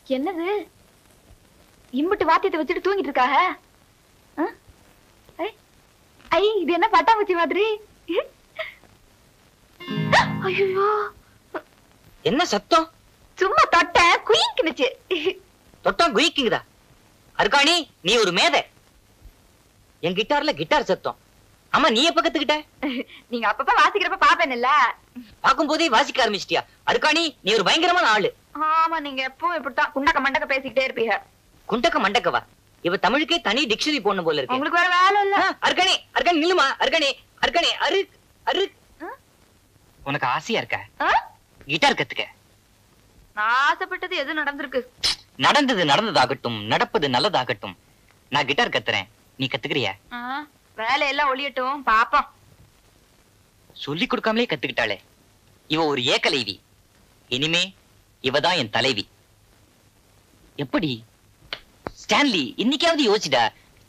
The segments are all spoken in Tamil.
என்னது இம்புட்டு வாத்தியத்தை வச்சுட்டு தூங்கிட்டு இருக்காக ஆ? ஐ, ஐ இது என்ன பட்டாம்பூச்சி மாதிரி ஐயோ என்ன சத்தம் சும்மா தொட்ட குயிக்கினுச்சு தொட்டம் குயிக்குதா அருக்காணி நீ ஒரு மேதை என் கிட்டார்ல கிட்டார் சத்தம் ஆமா நீ எப்ப கத்துக்கிட்ட நீங்க அப்பப்ப வாசிக்கிறப்ப பாப்பேன்ல பார்க்கும் போதே வாசிக்க ஆரம்பிச்சிட்டியா அருக்காணி நீ ஒரு பயங்கரமான ஆளு ஆமா நீங்க எப்பவும் இப்படித்தான் குண்டக்க மண்டக்க பேசிக்கிட்டே இருப்பீங்க குண்டக்க மண்டக்கவா இவ தமிழுக்கே தனி டிக்ஷனரி போடணும் போல இருக்கு உங்களுக்கு வேற வேலை இல்ல ஆ, அருக்காணி அருக்காணி நில்லுமா அருக்காணி அருக்காணி அரு அரு ஆ? உனக்கு ஆசையா இருக்க ஆ? கிட்டார் கத்துக்க நான் ஆசைப்பட்டது எது நடந்திருக்கு நடந்தது நடந்ததாகட்டும் நடப்பது நல்லதாகட்டும் நான் கிட்டார் கத்துறேன் நீ கத்துக்கிறியா ஆ, வேலையெல்லாம் ஒளியட்டும் பாப்போம் சொல்லி கொடுக்காமலே கத்துக்கிட்டாளே இவ ஒரு ஏகலைவி இனிமே இவதான் என் தலைவி எப்படி ஸ்டான்லி இன்னைக்காவது யோசிடா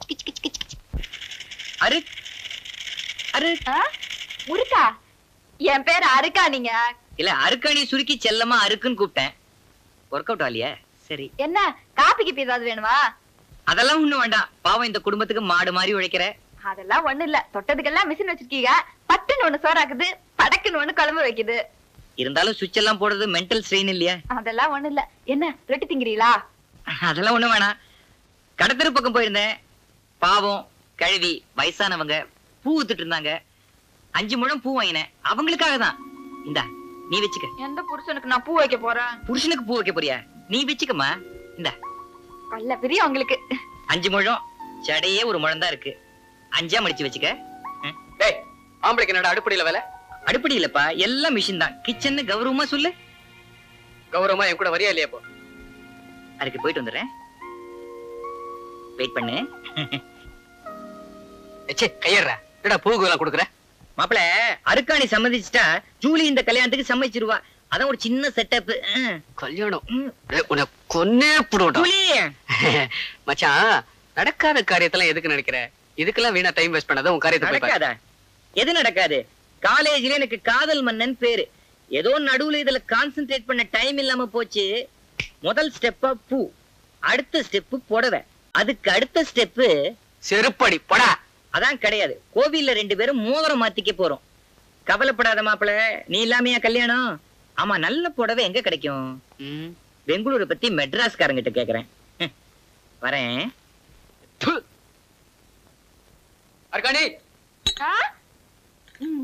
அரு அரு ஆ? முருக்கா என் பேர் அருக்கா நீங்க இல்ல அருக்கணி சுருக்கி செல்லமா அருக்குன்னு கூப்பிட்டேன் ஒர்க் அவுட் ஆலியா சரி என்ன காப்பி கிப்பி ஏதாவது வேணுமா அதெல்லாம் ஒண்ணும் வேண்டாம் பாவம் இந்த குடும்பத்துக்கு மாடு மாதிரி உழைக்கிற அதெல்லாம் ஒண்ணு இல்ல தொட்டதுக்கெல்லாம் மிஷின் வச்சிருக்கீங்க பட்டுன்னு ஒண்ணு சோறாக்குது படக்குன்னு ஒண்ணு குழம்பு வைக்குது இருந்தாலும் சுவிட்ச் எல்லாம் போடுறது மென்டல் ஸ்ட்ரெயின் இல்லையா அதெல்லாம் ஒண்ணு இல்ல என்ன ரொட்டி திங்கிறீங்களா அதெல்லாம் ஒண்ணும் வேணாம் கடத்தரு பக்கம் போயிருந்தேன் பாவம் கழுவி வயசானவங்க பூ வித்துட்டு இருந்தாங்க அஞ்சு முழம் பூ வாங்கினேன் அவங்களுக்காக தான் இந்தா நீ வச்சுக்க எந்த புருஷனுக்கு நான் பூ வைக்க போறேன் புருஷனுக்கு பூ வைக்க போறியா நீ வச்சுக்கம்மா இந்தா பல்ல பிரியம் உங்களுக்கு அஞ்சு முழம் சடையே ஒரு முழம் தான் இருக்கு அஞ்சா மடிச்சு வச்சுக்க ம். டேய் ஆம்பளைக்கு என்னடா அடுப்படியில வேலை அடுப்படி இல்லப்பா எல்லாம் மிஷின் தான் கிச்சன்னு கௌரவமா சொல்லு கௌரவமா என் கூட வரியா இல்லையா இப்போ அதுக்கு போயிட்டு வந்துடுறேன் வெயிட் பண்ணு எச்சே கையறா என்னடா பூகுலாம் கொடுக்குற மாப்பிள அருக்காணி சம்மதிச்சிட்டா ஜூலி இந்த கல்யாணத்துக்கு சம்மதிச்சிருவா அதான் ஒரு சின்ன செட்டப் கல்யாணம் டேய், உன்னை கொன்னே புடுவோம் ஜூலி மச்சான் நடக்காத காரியத்தெல்லாம் எதுக்கு நினைக்கிற இதுக்கெல்லாம் வீணா டைம் வேஸ்ட் பண்ணாத உன் காரியத்தை போய் பாரு. நடக்காதா எது நடக்காது காலேஜ்ல எனக்கு காதல் மன்னன் பேரு ஏதோ நடுவுல இதுல கான்சென்ட்ரேட் பண்ண டைம் இல்லாம போச்சு முதல் ஸ்டெப்பா பூ அடுத்த ஸ்டெப்பு புடவை அதுக்கு அடுத்த ஸ்டெப்பு செருப்படி போடா அதான் கிடையாது கோவில்ல ரெண்டு பேரும் மோதிரம் மாத்திக்க போறோம் கவலைப்படாத மாப்பிள நீ இல்லாமையா கல்யாணம் ஆமா நல்ல புடவை எங்க கிடைக்கும் ம். பெங்களூரை பத்தி மெட்ராஸ்காரங்கிட்ட கேக்குறேன் ஹம். வரேன் ப்பு. அர்காணி ஆ? ம்.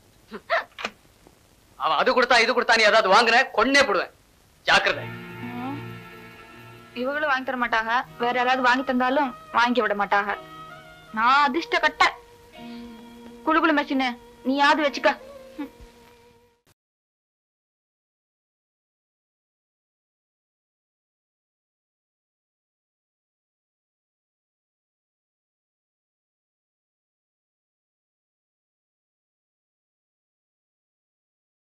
அவன் அது கொடுத்தா இது கொடுத்தா நீ ஏதாவது வாங்குற கொன்னே போடுவேன் ஜாக்கிரதை ம். இவங்களும் வாங்கி தர மாட்டாங்க வேற யாராவது வாங்கி தந்தாலும் வாங்கி விட மாட்டாங்க நான் அதிர்ஷ்ட கட்ட குளு குளு மெஷின் நீயாவது வச்சுக்க